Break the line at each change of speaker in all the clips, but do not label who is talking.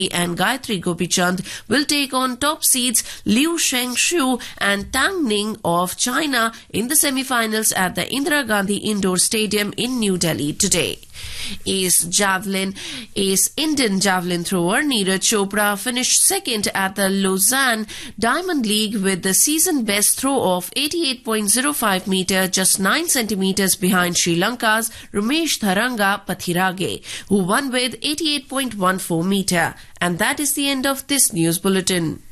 and Gayatri Gopichand will take on top seeds Liu Shengshu and Tang Ning of China in the semi-finals at the Indira Gandhi Indoor Stadium in New Delhi today. Ace javelin, ace Indian javelin thrower Neeraj Chopra finished second at the Lausanne Diamond League with the season best throw of 88.05 meter, just 9 centimeters behind Sri Lanka's Ramesh Tharanga Pathirage, who won with 88.14 meter. And that is the end of this news bulletin.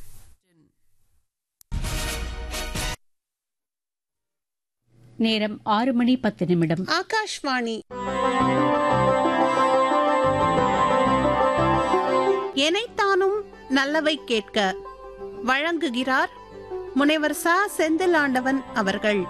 நேரம் ஆறு மணி பத்து நிமிடம்
ஆகாஷ்வாணி எனைத்தானும் நல்லவை கேட்க வழங்குகிறார் முனைவர் சா செந்திலாண்டவன் அவர்கள்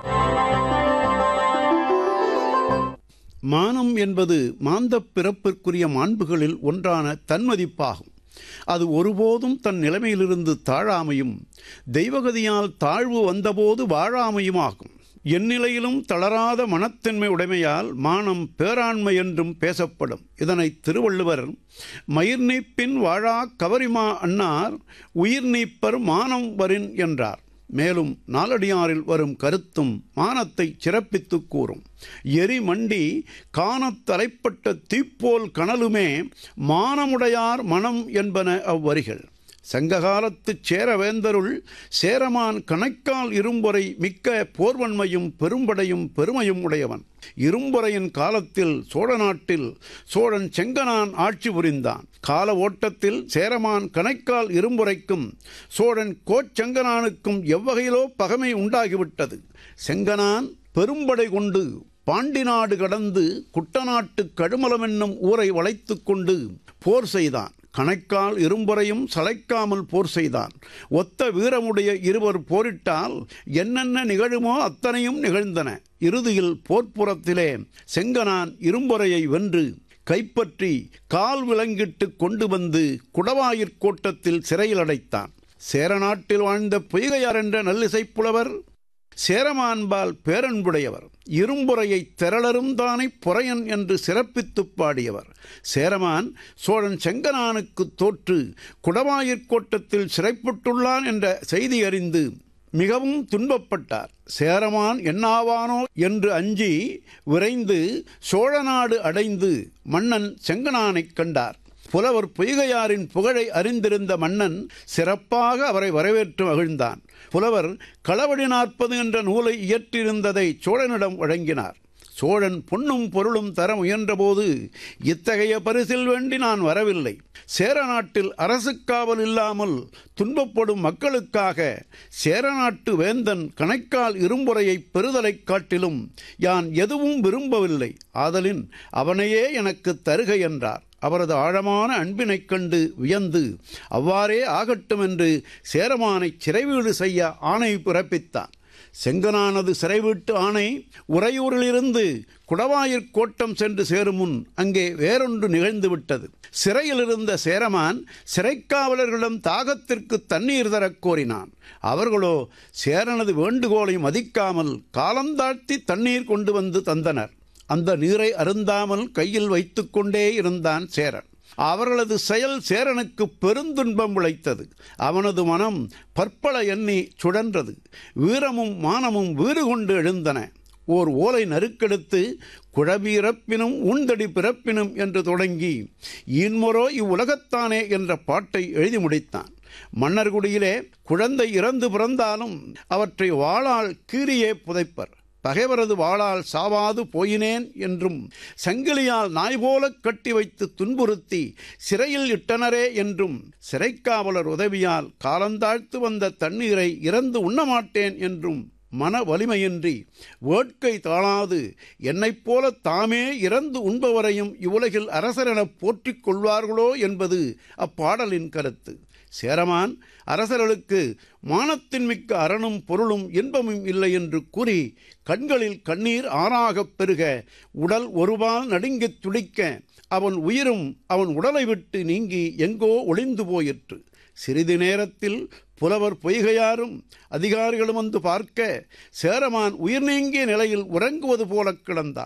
மானம் என்பது மாந்தப் பிறப்பிற்குரிய மாண்புகளில் ஒன்றான தன்மதிப்பாகும் அது ஒருபோதும் தன் நிலைமையிலிருந்து தாழாமையும் தெய்வகதியால் தாழ்வு வந்தபோது வாழாமையுமாகும் எந்நிலையிலும் தளராத மனத்தன்மை உடைமையால் மானம் பேராண்மை என்றும் பேசப்படும் இதனை திருவள்ளுவர் மயிர் நீப்பின் வாழா கவரிமா அன்னார் உயிர் நீப்பர் மானம் வரின் என்றார் மேலும் நாலடியாரில் வரும் கருத்தும் மானத்தை சிறப்பித்துக் கூறும் எரிமண்டி காணத் தலைப்பட்ட தீப்போல் கனலுமே மானமுடையார் மனம் என்பன அவ்வரிகள் சங்ககாலத்துச் சேரவேந்தருள் சேரமான் கணைக்கால் இரும்பொறை மிக்க போர்வன்மையும் பெரும்படையும் பெருமையும் உடையவன் இரும்பொறையின் காலத்தில் சோழ நாட்டில் சோழன் செங்கனான் ஆட்சி புரிந்தான் கால ஓட்டத்தில் சேரமான் கணைக்கால் இரும்புரைக்கும் சோழன் கோச்செங்கனானுக்கும் எவ்வகையிலோ பகமை உண்டாகிவிட்டது செங்கனான் பெரும்படை கொண்டு பாண்டி நாடு கடந்து குட்டநாட்டு கழுமலம் என்னும் ஊரை வளைத்துக் கொண்டு போர் செய்தான் கணைக்கால் இரும்புறையும் சளைக்காமல் போர் செய்தான் ஒத்த வீரமுடைய இருவர் போரிட்டால் என்னென்ன நிகழுமோ அத்தனையும் நிகழ்ந்தன இறுதியில் போர்ப்புறத்திலே செங்கனான் இரும்புறையை வென்று கைப்பற்றி கால் விலங்கிட்டு கொண்டு வந்து குடவாயிற்கோட்டத்தில் சிறையில் அடைத்தான் சேரநாட்டில் வாழ்ந்த பொய்கையார் என்ற நல்லிசைப்புலவர் சேரமான்பால் பேரன்புடையவர் இரும்புறையை திரளரும் தானே பொறையன் என்று சிறப்பித்துப் பாடியவர் சேரமான் சோழன் செங்கனானுக்கு தோற்று குடவாயிற்கோட்டத்தில் சிறைப்பட்டுள்ளான் என்ற செய்தி அறிந்து மிகவும் துன்பப்பட்டார் சேரமான் என்னாவானோ என்று அஞ்சி விரைந்து சோழநாடு அடைந்து மன்னன் செங்கனானைக் கண்டார் புலவர் பொய்கையாரின் புகழை அறிந்திருந்த மன்னன் சிறப்பாக அவரை வரவேற்று மகிழ்ந்தான் புலவர் களவடி நாற்பது என்ற நூலை இயற்றியிருந்ததை சோழனிடம் வழங்கினார் சோழன் பொன்னும் பொருளும் தர முயன்றபோது இத்தகைய பரிசில் வேண்டி நான் வரவில்லை சேர நாட்டில் அரசு காவல் இல்லாமல் துன்பப்படும் மக்களுக்காக சேரநாட்டு வேந்தன் கணைக்கால் இரும்புறையை பெறுதலைக் காட்டிலும் யான் எதுவும் விரும்பவில்லை ஆதலின் அவனையே எனக்கு தருக என்றார் அவரது ஆழமான அன்பினைக் கண்டு வியந்து அவ்வாறே ஆகட்டும் என்று சேரமானை சிறைவீடு செய்ய ஆணை பிறப்பித்தான் செங்கனானது சிறைவீட்டு ஆணை உறையூரிலிருந்து குடவாயிற் கோட்டம் சென்று சேரும் முன் அங்கே வேறொன்று நிகழ்ந்துவிட்டது சிறையில் இருந்த சேரமான் சிறைக்காவலர்களிடம் தாகத்திற்கு தண்ணீர் தரக் கோரினான் அவர்களோ சேரனது வேண்டுகோளை மதிக்காமல் காலந்தாழ்த்தி தண்ணீர் கொண்டு வந்து தந்தனர் அந்த நீரை அருந்தாமல் கையில் வைத்துக்கொண்டே இருந்தான் சேரன் அவர்களது செயல் சேரனுக்கு பெருந்துன்பம் விளைத்தது அவனது மனம் பற்பல எண்ணி சுழன்றது வீரமும் மானமும் வீறு கொண்டு எழுந்தன ஓர் ஓலை நறுக்கெடுத்து குழவி இறப்பினும் உண்டடி பிறப்பினும் என்று தொடங்கி இன்மொரோ இவ்வுலகத்தானே என்ற பாட்டை எழுதி முடித்தான் மன்னர்குடியிலே குழந்தை இறந்து பிறந்தாலும் அவற்றை வாளால் கீறியே புதைப்பர் பகைவரது வாளால் சாவாது போயினேன் என்றும் சங்கிலியால் நாய் போலக் கட்டி வைத்து துன்புறுத்தி சிறையில் இட்டனரே என்றும் சிறைக்காவலர் உதவியால் காலந்தாழ்த்து வந்த தண்ணீரை இறந்து உண்ணமாட்டேன் என்றும் மன வலிமையின்றி வேட்கை தாழாது என்னைப் போல தாமே இறந்து உண்பவரையும் இவ்வுலகில் அரசரெனப் போற்றிக் கொள்வார்களோ என்பது அப்பாடலின் கருத்து சேரமான் அரசர்களுக்கு மானத்தின் மிக்க அரணும் பொருளும் இன்பமும் இல்லை என்று கூறி கண்களில் கண்ணீர் ஆறாகப் பெருக உடல் ஒருபால் நடுங்கித் துடிக்க அவன் உயிரும் அவன் உடலை விட்டு நீங்கி எங்கோ ஒளிந்து போயிற்று சிறிது நேரத்தில் புலவர் பொய்கையாரும் அதிகாரிகளும் வந்து பார்க்க சேரமான் உயிர் நீங்கிய நிலையில் உறங்குவது போல கிடந்தான்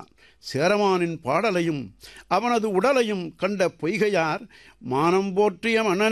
சேரமானின் பாடலையும் அவனது உடலையும் கண்ட பொய்கையார் மானம் போற்றிய மன்னனே